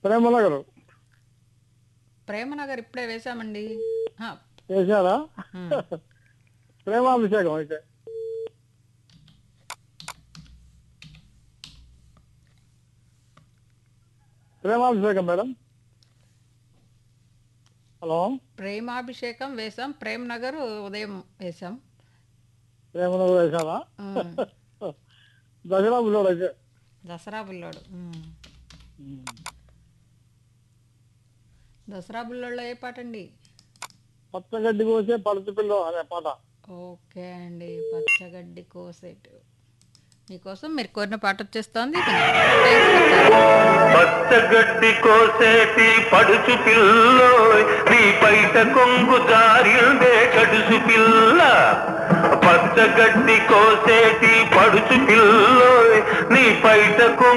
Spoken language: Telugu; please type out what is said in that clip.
ప్రేమనగర్ ప్రేమనగర్ ఇప్పుడే వేశామండి ఆ, వేసారా ఉమ్. ప్రేమాభిషేకం అయితే ప్రేమాభిషేకం మేడం హలో ప్రేమాభిషేకం వేశాం ప్రేమ్ నగర్ ఉదయం వేశాం ప్రేమనగర్ వేసారా ఉమ్. దసరా బుల్లోడు అయితే దసరా బుల్లోడు ఉమ్. దసరా బుల్లోడులో ఏ పాట అండి పచ్చగడ్డి కోసే పడుతు పిల్ల అనే పాట ఓకే అండి పచ్చగడ్డి కోసేటు మీకోసం మీరు కోరిన పాట వచ్చేస్తోంది పచ్చగడ్డి కోసేటి పడుచు పిల్లోయ్ నీ బయట కొంగు జారిందే కడుసు పిల్ల పచ్చగడ్డి కోసేటి పడుచు పిల్లోయ్ నీ బయట కొంగు